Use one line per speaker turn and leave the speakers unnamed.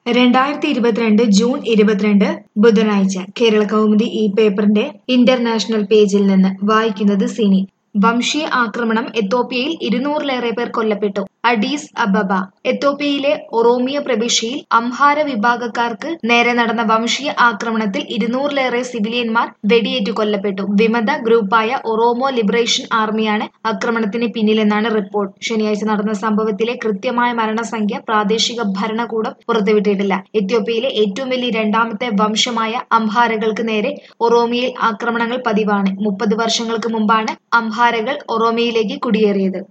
രണ്ടായിരത്തി ഇരുപത്തിരണ്ട് ജൂൺ ഇരുപത്തിരണ്ട് ബുധനാഴ്ച കേരള കൗമുദി ഈ പേപ്പറിന്റെ ഇന്റർനാഷണൽ പേജിൽ നിന്ന് വായിക്കുന്നത് സിനി വംശീയ ആക്രമണം എത്തോപ്യയിൽ ഇരുന്നൂറിലേറെ പേർ കൊല്ലപ്പെട്ടു അഡീസ് അബബ എത്തോപ്യയിലെ ഒറോമിയ പ്രവിശ്യയിൽ അംഹാര വിഭാഗക്കാർക്ക് നേരെ നടന്ന വംശീയ ആക്രമണത്തിൽ ഇരുന്നൂറിലേറെ സിവിലിയന്മാർ വെടിയേറ്റു കൊല്ലപ്പെട്ടു വിമത ഗ്രൂപ്പായ ഒറോമോ ലിബറേഷൻ ആർമിയാണ് ആക്രമണത്തിന് പിന്നിലെന്നാണ് റിപ്പോർട്ട് ശനിയാഴ്ച നടന്ന സംഭവത്തിലെ കൃത്യമായ മരണസംഖ്യ പ്രാദേശിക ഭരണകൂടം പുറത്തുവിട്ടിട്ടില്ല എത്യോപ്യയിലെ ഏറ്റവും വലിയ രണ്ടാമത്തെ വംശമായ അംഹാരകൾക്ക് നേരെ ഒറോമിയയിൽ ആക്രമണങ്ങൾ പതിവാണ് മുപ്പത് വർഷങ്ങൾക്ക് മുമ്പാണ് അംഹാരകൾ ഒറോമിയയിലേക്ക് കുടിയേറിയത്